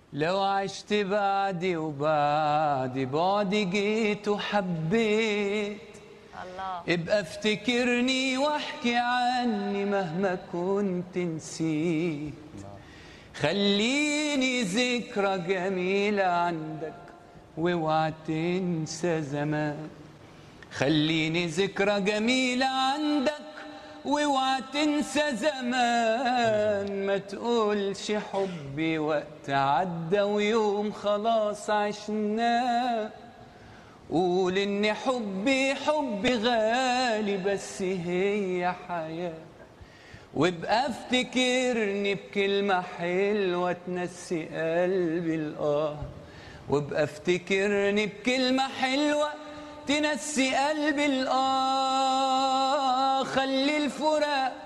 لو عشت بعدي وبعدي بعدي جيت وحبيت الله ابقى افتكرني واحكي عني مهما كنت نسيت خليني ذكرى جميلة عندك واوعى تنسى زمان خليني ذكرى جميلة عندك واوعى تنسى زمان ما تقولش حبي وقت عدى ويوم خلاص عشناه قول ان حبي حبي غالي بس هي حياة وابقى افتكرني بكلمة حلوة تنسي قلبي الآه وابقى افتكرني بكلمة حلوة تنسي قلبي الآه خلي الفراق